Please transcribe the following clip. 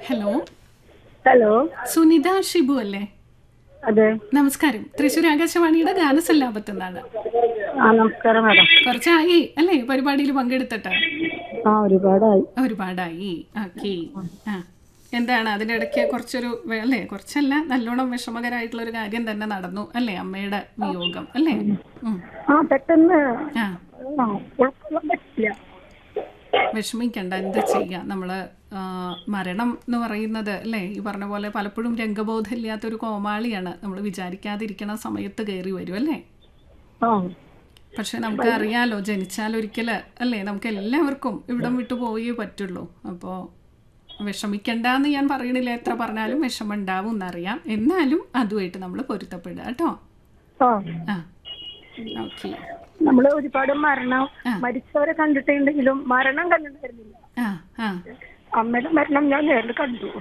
Hello hello Sunitha Shibu അല്ലേ അതെ നമസ്കാരം തൃശ്ശൂർ ആകാശവാണിയുടെ ഗാനസല്ലാപത്ത് നിന്നാണ് ആ നമസ്കാരം മാഡം കുറച്ചായി അല്ലേ പരിപാടിയിൽ പങ്കെടുത്തിട്ട് ആ ഒരുപാടായി ഒരുപാടായി ഓക്കെ ആ എന്താണ് അതിനിടയ്ക്ക് കുറച്ചൊരു വേ- അല്ലേ കുറച്ചല്ല നല്ലോണം വിഷമകരമായിട്ടുള്ള ഒരു കാര്യം തന്നെ നടന്നു അല്ലേ അമ്മയുടെ വിയോഗം അല്ലേ ഉം. ആ പെട്ടെന്ന് ആ ആ, ഉൾക്കൊള്ളാൻ പറ്റില്ല വിഷമിക്കണ്ട എന്ത് ചെയ്യാം നമ്മൾ മരണം എന്ന് പറയുന്നത് അല്ലേ ഈ പറഞ്ഞ പോലെ പലപ്പോഴും രംഗബോധമില്ലാത്തൊരു കോമാളിയാണ് നമ്മൾ വിചാരിക്കാതിരിക്കണ സമയത്ത് കയറി വരും അല്ലേ ആ പക്ഷെ നമുക്ക് അറിയാലോ ജനിച്ചാൽ ഒരിക്കൽ അല്ലേ നമുക്ക് എല്ലാവർക്കും ഇവിടം വിട്ടു പോയേ പറ്റുള്ളൂ അപ്പോൾ വിഷമിക്കണ്ടെന്ന് ഞാൻ പറയണില്ല എത്ര പറഞ്ഞാലും വിഷമം ഉണ്ടാവും എന്നറിയാം എന്നാലും അതുമായിട്ട് നമ്മൾ പൊരുത്തപ്പെടുക കേട്ടോ ആ ആ ഓക്കെ നമ്മള് ഒരുപാട് മരണം ആ. മരിച്ചവരെ കണ്ടിട്ടുണ്ടെങ്കിലും മരണം കണ്ടിട്ടുണ്ടായിരുന്നില്ല ആ ആ അമ്മയുടെ മരണം ഞാൻ നേരിൽ കണ്ടു